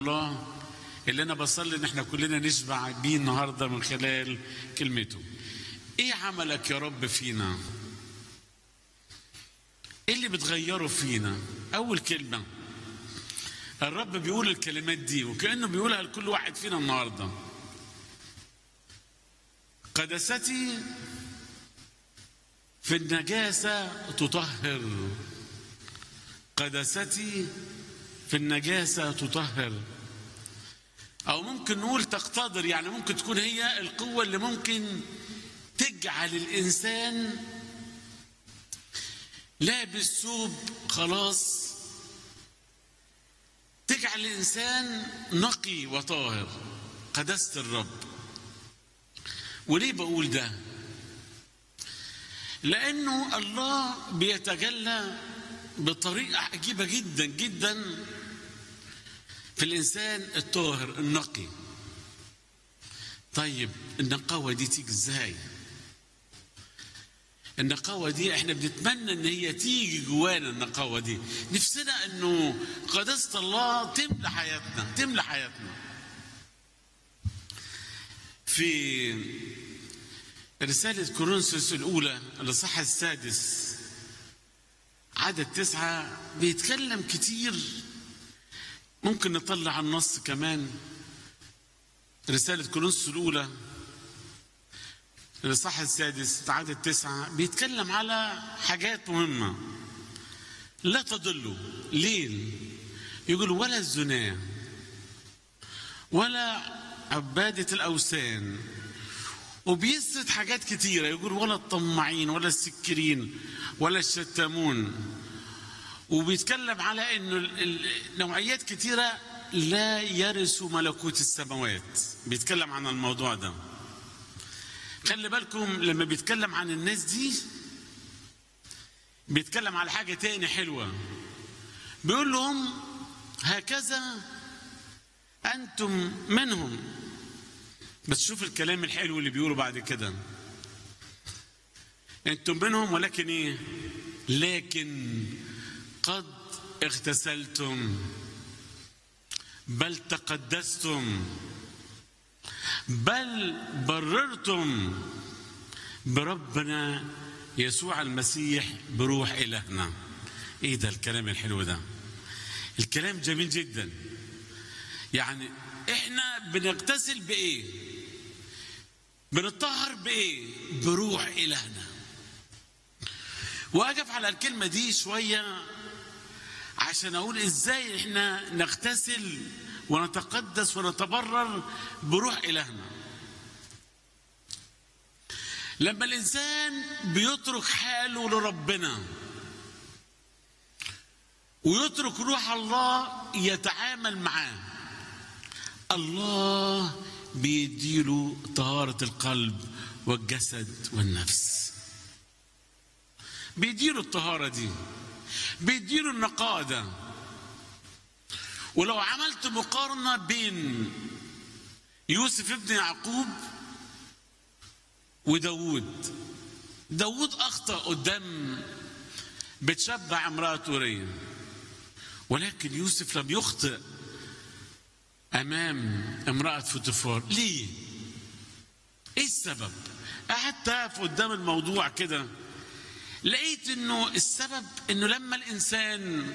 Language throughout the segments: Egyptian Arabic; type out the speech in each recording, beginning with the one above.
الله اللي انا بصلي ان احنا كلنا نشبع بيه النهارده من خلال كلمته ايه عملك يا رب فينا ايه اللي بتغيره فينا اول كلمه الرب بيقول الكلمات دي وكانه بيقولها لكل واحد فينا النهارده قدستي في النجاسه تطهر قدستي في النجاسه تطهر او ممكن نقول تقتدر يعني ممكن تكون هي القوه اللي ممكن تجعل الانسان لابس ثوب خلاص تجعل الانسان نقي وطاهر قداسه الرب وليه بقول ده لانه الله بيتجلى بطريقه عجيبه جدا جدا في الانسان الطاهر النقي طيب النقاوه دي تيجي ازاي النقاوه دي احنا بنتمنى ان هي تيجي جوانا النقاوه دي نفسنا انه قداسه الله تملى حياتنا تملى حياتنا في رسالة كورنثوس الأولى الإصحاح السادس عدد تسعة بيتكلم كتير ممكن نطلع النص كمان رسالة كورنثوس الأولى الإصحاح السادس عدد تسعة بيتكلم على حاجات مهمة لا تضلوا ليه؟ يقول ولا الزنا ولا عبادة الأوثان وبيسرد حاجات كتيرة يقول ولا الطماعين ولا السكرين ولا الشتامون وبيتكلم على انه نوعيات كتيرة لا يرثوا ملكوت السماوات بيتكلم عن الموضوع ده خلي بالكم لما بيتكلم عن الناس دي بيتكلم على حاجة تاني حلوة بيقول لهم هكذا أنتم منهم بس شوف الكلام الحلو اللي بيقوله بعد كده أنتم منهم ولكن إيه لكن قد اغتسلتم بل تقدستم بل بررتم بربنا يسوع المسيح بروح إلهنا ايه ده الكلام الحلو ده الكلام جميل جدا يعني احنا بنغتسل بايه بنطهر بايه بروح إلهنا واقف على الكلمة دي شوية عشان اقول ازاي احنا نغتسل ونتقدس ونتبرر بروح إلهنا لما الإنسان بيترك حاله لربنا ويترك روح الله يتعامل معاه الله بيديله طهارة القلب والجسد والنفس بيديله الطهارة دي بيديله النقاء ده ولو عملت مقارنة بين يوسف ابن يعقوب وداود داود أخطأ قدام بتشبع امرأة أورية ولكن يوسف لم يخطئ أمام امرأة فوتيفار ليه؟ إيه السبب؟ قعدت أقف قدام الموضوع كده لقيت إنه السبب إنه لما الإنسان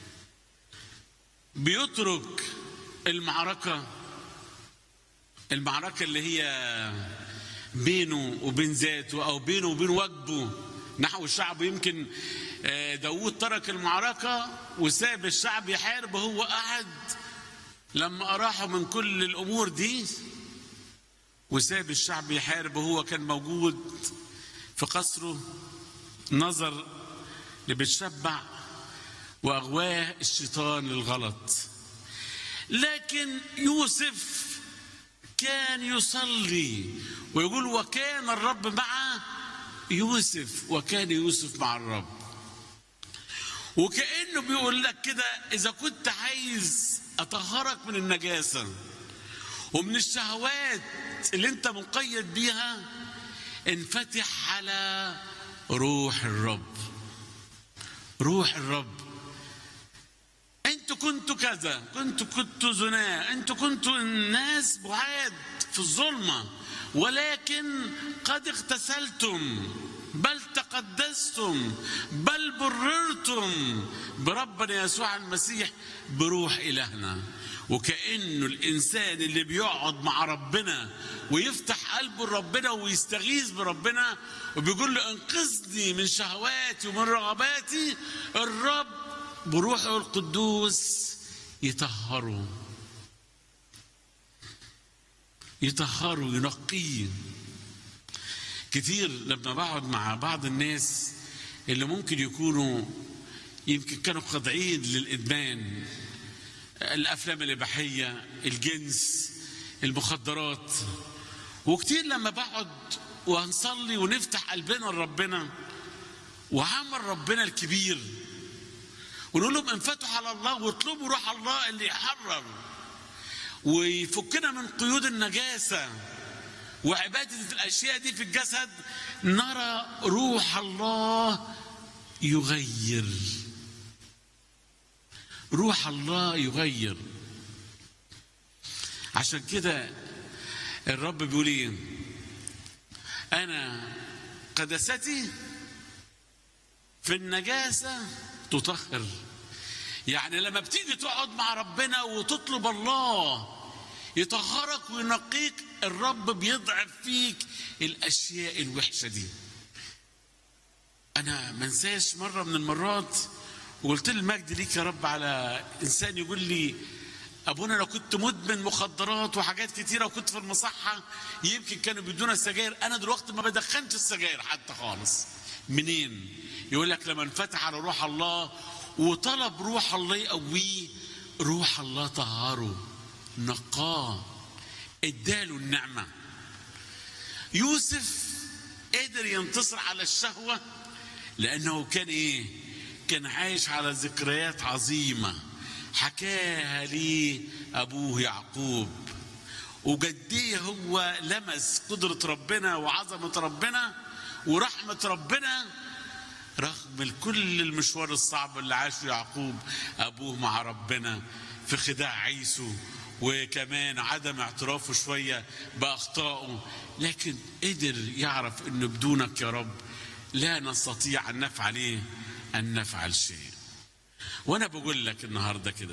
بيترك المعركة المعركة اللي هي بينه وبين ذاته أو بينه وبين واجبه نحو الشعب يمكن داود ترك المعركة وساب الشعب يحارب وهو قعد لما أراحوا من كل الأمور دي وساب الشعب يحارب وهو كان موجود في قصره نظر لبتشبع واغواه الشيطان للغلط لكن يوسف كان يصلي ويقول وكان الرب مع يوسف وكان يوسف مع الرب وكانه بيقول لك كده اذا كنت عايز اطهرك من النجاسه ومن الشهوات اللي انت مقيد بيها انفتح على روح الرب روح الرب انت انتوا كنتوا كذا كنتوا كنتوا زناة انتوا كنتوا الناس بعاد في الظلمة ولكن قد اغتسلتم بل تقدستم بل بررتم بربنا يسوع المسيح بروح إلهنا وكأنه الإنسان اللي بيقعد مع ربنا ويفتح قلبه لربنا ويستغيث بربنا وبيقول له انقذني من شهواتي ومن رغباتي الرب بروحه القدوس يطهره يطهره ينقيه كتير لما بقعد مع بعض الناس اللي ممكن يكونوا يمكن كانوا خاضعين للإدمان الأفلام الإباحية الجنس المخدرات وكتير لما بقعد وهنصلي ونفتح قلبنا لربنا وعمل ربنا الكبير ونقول لهم انفتحوا على الله واطلبوا روح الله اللي يحرر ويفكنا من قيود النجاسة وعبادة الأشياء دي في الجسد نرى روح الله يغير روح الله يغير عشان كده الرب بيقول ايه انا قدستي في النجاسه تطهر يعني لما بتيجي تقعد مع ربنا وتطلب الله يطهرك وينقيك الرب بيضعف فيك الاشياء الوحشه دي انا ما انساش مره من المرات وقلت له المجد ليك يا رب على انسان يقول لي ابونا انا كنت مدمن مخدرات وحاجات كتيره وكنت في المصحه يمكن كانوا بيدونا السجاير انا دلوقتي ما بدخنش السجاير حتى خالص منين يقول لك لما انفتح على روح الله وطلب روح الله يقويه روح الله طهره نقاه اداله النعمه يوسف قدر ينتصر على الشهوه لانه كان ايه كان عايش على ذكريات عظيمه حكاها لي ابوه يعقوب وجديه هو لمس قدره ربنا وعظمه ربنا ورحمه ربنا رغم كل المشوار الصعب اللي عاشه يعقوب ابوه مع ربنا في خداع عيسو وكمان عدم اعترافه شويه باخطائه لكن قدر يعرف انه بدونك يا رب لا نستطيع ان نفعل ايه ان نفعل شيء وانا بقول لك النهارده كده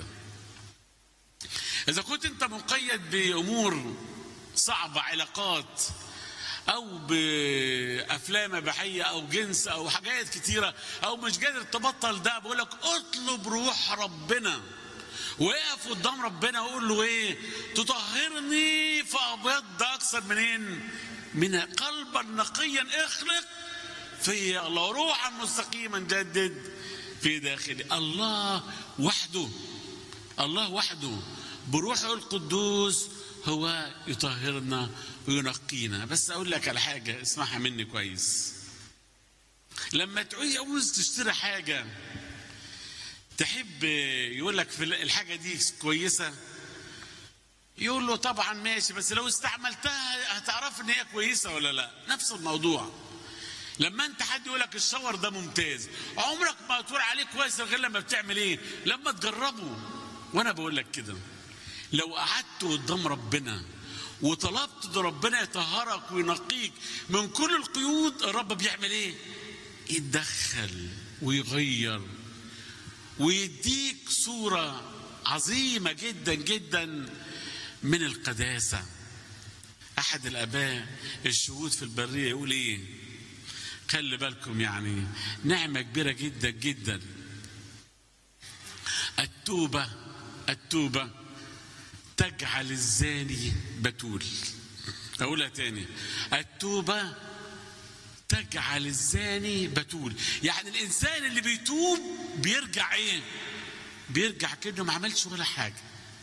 اذا كنت انت مقيد بامور صعبه علاقات او بافلام اباحيه او جنس او حاجات كتيره او مش قادر تبطل ده بقول لك اطلب روح ربنا وقف قدام ربنا وقول له ايه تطهرني فابيض اكثر منين من قلبا نقيا اخلق في الله روحا مستقيما جدد في داخلي الله وحده الله وحده بروحه القدوس هو يطهرنا وينقينا بس اقول لك على حاجه اسمعها مني كويس لما تعوز تشتري حاجه تحب يقول لك في الحاجه دي كويسه يقول له طبعا ماشي بس لو استعملتها هتعرف ان هي كويسه ولا لا نفس الموضوع لما انت حد يقول لك الشاور ده ممتاز عمرك ما تقول عليه كويس غير لما بتعمل ايه لما تجربه وانا بقول لك كده لو قعدت قدام ربنا وطلبت ده ربنا يطهرك وينقيك من كل القيود الرب بيعمل ايه يتدخل ويغير ويديك صورة عظيمة جدا جدا من القداسة أحد الآباء الشهود في البرية يقول إيه خلي بالكم يعني نعمة كبيرة جدا جدا التوبة التوبة تجعل الزاني بتول أقولها تاني التوبة تجعل الزاني بتول يعني الإنسان اللي بيتوب بيرجع إيه بيرجع كأنه ما عملش ولا حاجة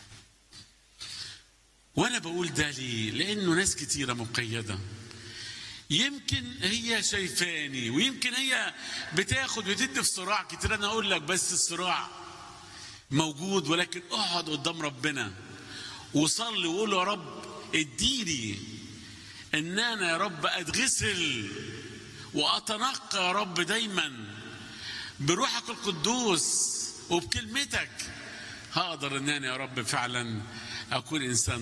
وأنا بقول ده ليه لأنه ناس كتيرة مقيدة يمكن هي شايفاني ويمكن هي بتاخد وتدي في صراع كتير انا اقول لك بس الصراع موجود ولكن اقعد قدام ربنا وصلي وقول يا رب اديني ان انا يا رب اتغسل واتنقى يا رب دايما بروحك القدوس وبكلمتك هقدر ان انا يا رب فعلا اكون انسان